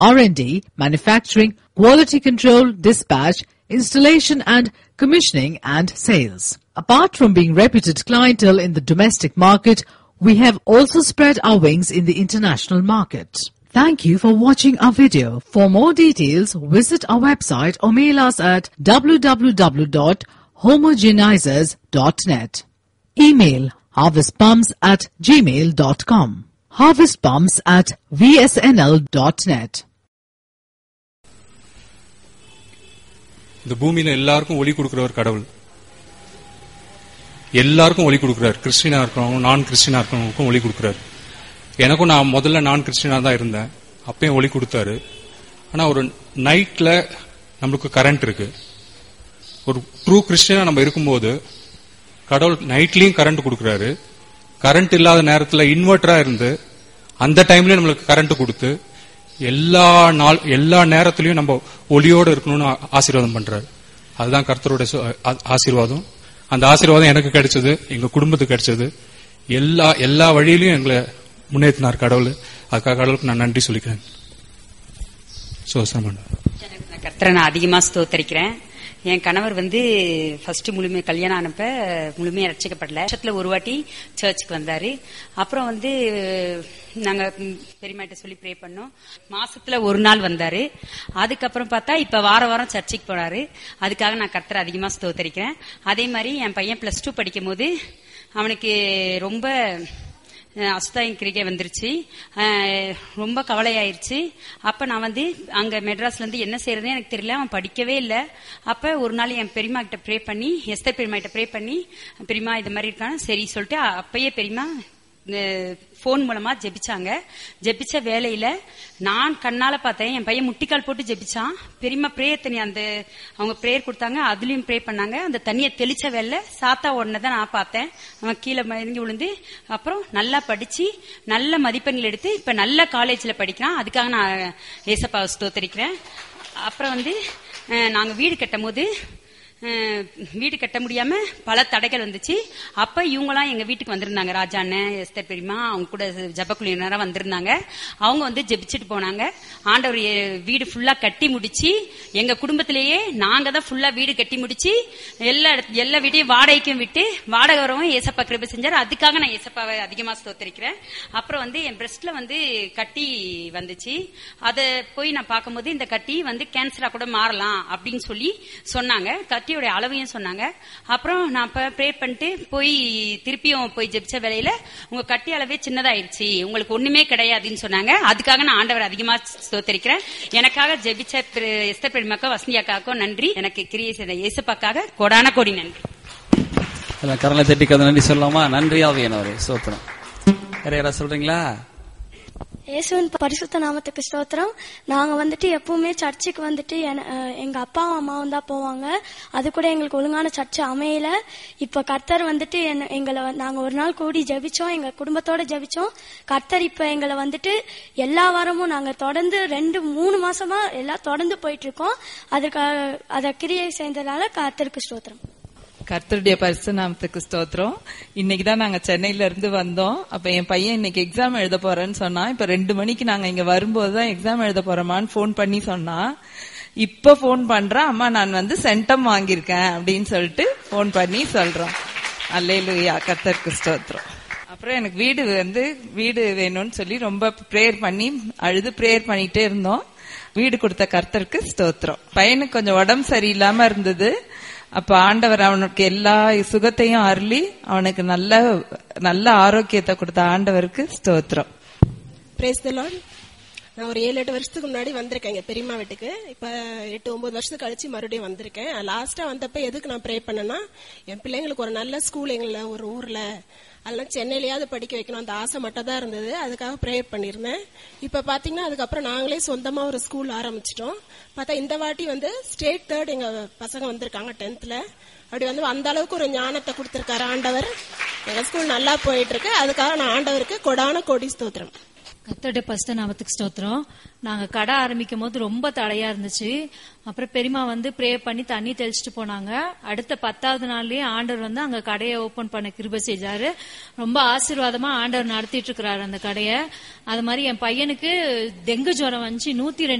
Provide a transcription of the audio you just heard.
R&D, manufacturing, quality control, dispatch, installation and commissioning and sales. Apart from being reputed clientele in the domestic market, we have also spread our wings in the international market. Thank you for watching our video. For more details, visit our website or mail us at www.homogenizers.net. Email harvestpumps at gmail.com. Harvestpumps at vsnl.net. இந்த பூமியில எல்லாருக்கும் ஒளி கொடுக்கிற ஒரு கடவுள் எல்லாருக்கும் ஒளி கொடுக்கிறார் கிறிஸ்டினா இருக்கிறவங்க நான் கிறிஸ்டினா இருக்கிறவங்களுக்கும் ஒளி கொடுக்கிறார் எனக்கும் நான் முதல்ல நான் கிறிஸ்டினா தான் இருந்தேன் அப்பயும் ஒளி கொடுத்தாரு ஆனா ஒரு நைட்ல நம்மளுக்கு கரண்ட் இருக்கு ஒரு ட்ரூ கிறிஸ்டினா நம்ம இருக்கும்போது கடவுள் நைட்லயும் கரண்ட் கொடுக்கறாரு கரண்ட் இல்லாத நேரத்துல இன்வெர்டரா இருந்து அந்த டைம்லயும் நம்மளுக்கு கரண்ட் கொடுத்து எல்லா நாள் எல்லா நேரத்திலயும் நம்ம ஒளியோட இருக்கணும்னு ஆ- ஆசீர்வாதம் பண்றாரு அதுதான் கர்த்தரோட சு- ஆ- ஆசீர்வாதம் அந்த ஆசீர்வாதம் எனக்கு கிடைச்சது எங்க குடும்பத்துக்கு கிடைச்சது எல்லா எல்லா வழியிலயும் எங்களை முன்னேற்றினார் கடவுள் அதுக்காக கடவுளுக்கு நான் நன்றி சொல்லிக்கிறேன் சோசனம் நான் கர்த்தரை நான் அதிகமா ஸ்தோத்தரிக்கிறேன் என் கணவர் வந்து ஃபர்ஸ்ட் முழுமை கல்யாணம் ஆனப்ப முழுமையா ரட்சிக்கப்படல வருஷத்துல ஒரு வாட்டி சர்ச்சுக்கு வந்தாரு அப்புறம் வந்து நாங்க ம், பெரியம்மாட்ட சொல்லி ப்ரே பண்ணோம் மாசத்துல ஒரு நாள் வந்தாரு அதுக்கப்புறம் பார்த்தா இப்ப வார வாரம் சர்ச்சுக்கு போனாரு அதுக்காக நான் கர்த்தரை அதிகமா ஸ்தோத்தரிக்கிறேன் அதே மாதிரி என் பையன் பிளஸ் டூ படிக்கும் போது அவனுக்கு ரொம்ப அஹ் அசுதாயம் கிரிக்கை வந்துருச்சு அஹ் ரொம்ப கவலையாயிருச்சு அப்ப நான் வந்து அங்க மெட்ராஸ்ல இருந்து என்ன செய்யறதுன்னு எனக்கு தெரியல அவன் படிக்கவே இல்ல அப்ப ஒரு நாள் என் பெரியம்மா கிட்ட ப்ரே பண்ணி எஸ்தர் பெரியம்மா கிட்ட ப்ரே பண்ணி பெரியம்மா இது மாதிரி இருக்கான்னு சரி சொல்லிட்டு அப்பயே பெரியம்மா போன் மூலமா ஜெபிச்சாங்க ஜெபிச்ச வேலையில நான் கண்ணால பார்த்தேன் என் பையன் முட்டிக்கால் போட்டு ஜெபிச்சான் பெரியம்மா பிரேயர் தண்ணி அந்த அவங்க பிரேயர் கொடுத்தாங்க அதுலயும் ப்ரே பண்ணாங்க அந்த தண்ணியை தெளிச்ச வேலை சாத்தா உடனே தான் நான் பார்த்தேன் அவன் கீழே மயங்கி விழுந்து அப்புறம் நல்லா படிச்சு நல்ல மதிப்பெண்கள் எடுத்து இப்ப நல்ல காலேஜ்ல படிக்கிறான் அதுக்காக நான் ஏசப்பாவை ஸ்தோத்தரிக்கிறேன் அப்புறம் வந்து அஹ், நாங்க வீடு கட்டும் போது அஹ், வீடு கட்ட முடியாம பல தடைகள் வந்துச்சு அப்ப இவங்கலாம் எங்க வீட்டுக்கு வந்திருந்தாங்க ராஜா அண்ணன் எஸ்தர் பெரியமா அவங்க கூட ஜபக்குழுவினரா வந்திருந்தாங்க அவங்க வந்து ஜெபிச்சுட்டு போனாங்க ஆண்டவர் எ- வீடு ஃபுல்லா கட்டி முடிச்சு எங்க குடும்பத்திலேயே நாங்க தான் ஃபுல்லா வீடு கட்டி முடிச்சு எல்லா இடத்து- எல்லா வீட்டையும் வாடகைக்கும் விட்டு வாடகை வரவும் ஏசப்பா கிருபை செஞ்சாரு அதுக்காக நான் ஏசப்பாவை அதிகமா ஸ்தோத்தரிக்கிறேன் அப்புறம் வந்து என் பிரஸ்ட்ல வந்து கட்டி வந்துச்சு அதை போய் நான் பார்க்கும்போது இந்த கட்டி வந்து கேன்சரா கூட மாறலாம் அப்படின்னு சொல்லி சொன்னாங்க கட்டியோட அளவையும் சொன்னாங்க அப்புறம் நான் ப்ரே பண்ணிட்டு போய் திருப்பியும் போய் ஜெபிச்ச வேலையில உங்க கட்டி அளவே சின்னதாயிருச்சு உங்களுக்கு ஒண்ணுமே கிடையாதுன்னு சொன்னாங்க அதுக்காக நான் ஆண்டவர் அதிகமா ஸ்தோத்தரிக்கிறேன் எனக்காக ஜெபிச்ச திரு எஸ்தர் பெருமாக்கோ வசந்தியாக்காக்கும் நன்றி எனக்கு கிரியை செய்த இயேசுப்பாக்காக கொடான கோடி நன்றி எல்லாம் கரலை தட்டி கதை நன்றி சொல்லலாமா நன்றி ஆவியானவரே சோத்திரம் வேற யாராவது சொல்றீங்களா இயேசுவின் பரிசுத்த நாமத்துக்கு ஸ்தோத்திரம் நாங்க வந்துட்டு எப்பவுமே சர்ச்சுக்கு வந்துட்டு என- அஹ் எங்க அப்பாவும் அம்மாவும் தான் போவாங்க அது கூட எங்களுக்கு ஒழுங்கான சர்ச்சு அமையல இப்ப கர்த்தர் வந்துட்டு என்ன- எங்களை வந்து- நாங்க ஒரு நாள் கூடி ஜெபிச்சோம் எங்க குடும்பத்தோட ஜெபிச்சோம் கர்த்தர் இப்ப எங்களை வந்துட்டு எல்லா வாரமும் நாங்க தொடர்ந்து ரெண்டு மூணு மாசமா எல்லாம் தொடர்ந்து போயிட்டு இருக்கோம் அதுக்காக அதை கிரியை செய்ததால கர்த்தருக்கு ஸ்தோத்திரம் கர்த்தருடைய பரிசு நாமத்துக்கு ஸ்தோத்திரம் இன்னைக்கு தான் நாங்க சென்னையில இருந்து வந்தோம் அப்ப என் பையன் இன்னைக்கு எக்ஸாம் எழுத போறேன்னு சொன்னா இப்ப ரெண்டு மணிக்கு நாங்க இங்க வரும்போது தான் எக்ஸாம் எழுத போறோமான்னு ஃபோன் பண்ணி சொன்னா இப்ப ஃபோன் பண்றேன் அம்மா நான் வந்து சென்டம் வாங்கியிருக்கேன் அப்படின்னு சொல்லிட்டு ஃபோன் பண்ணி சொல்றோம் அல்லேலூயா கர்த்தருக்கு ஸ்தோத்திரம் அப்புறம் எனக்கு வீடு வந்து வீடு வேணும்னு சொல்லி ரொம்ப ப்ரேயர் பண்ணி அழுது ப்ரேயர் பண்ணிட்டே இருந்தோம் வீடு கொடுத்த கர்த்தருக்கு ஸ்தோத்திரம் பையனுக்கு கொஞ்சம் உடம்பு சரியில்லாம இருந்தது அப்ப ஆண்டவர் அவனுக்கு எல்லா சுகத்தையும் அருளி அவனுக்கு நல்ல நல்ல ஆரோக்கியத்தை கொடுத்த ஆண்டவருக்கு ஸ்தோத்திரம் பிரேஸ் த லார்ட் நான் ஒரு ஏழு எட்டு வருஷத்துக்கு முன்னாடி வந்திருக்கேன் எங்க பெரியம்மா வீட்டுக்கு இப்ப எட்டு ஒன்பது வருஷத்துக்கு கழிச்சு மறுபடியும் வந்திருக்கேன் லாஸ்டா வந்தப்ப எதுக்கு நான் ப்ரே பண்ணேன்னா என் பிள்ளைங்களுக்கு ஒரு நல்ல ஸ்கூல் எங்கள ஒரு ஊர்ல அதெல்லாம் சென்னையிலயாவது படிக்க வைக்கணும் அந்த ஆசை மட்டும் தான் இருந்தது அதுக்காக ப்ரேயர் பண்ணியிருந்தேன் இப்ப பாத்தீங்கன்னா அதுக்கப்புறம் நாங்களே சொந்தமா ஒரு ஸ்கூல் ஆரம்பிச்சிட்டோம் பார்த்தா இந்த வாட்டி வந்து ஸ்டேட் தேர்ட் எங்க பசங்க வந்திருக்காங்க டென்த்ல அப்படி வந்து அந்த அளவுக்கு ஒரு ஞானத்தை கொடுத்திருக்காரு ஆண்டவர் எங்க ஸ்கூல் நல்லா போயிட்டு இருக்கு அதுக்காக நான் ஆண்டவருக்கு கொடான கோடி ஸ்தோத்திரம் கத்தோட பஸ்ட நாமத்துக்கு ஸ்தோத்திரம் நாங்க கடை ஆரம்பிக்கும் போது ரொம்ப தடையா இருந்துச்சு அப்புறம் பெரியமா வந்து ப்ரே பண்ணி தண்ணி தெளிச்சிட்டு போனாங்க அடுத்த பத்தாவது நாள்லயே ஆண்டவர் வந்து அங்க கடையை ஓபன் பண்ண கிருபை செஞ்சாரு ரொம்ப ஆசீர்வாதமா ஆண்டவர் நடத்திட்டு இருக்கிறாரு அந்த கடையை அது மாதிரி என் பையனுக்கு டெங்கு ஜுரம் வந்துச்சு நூத்தி ரெண்டு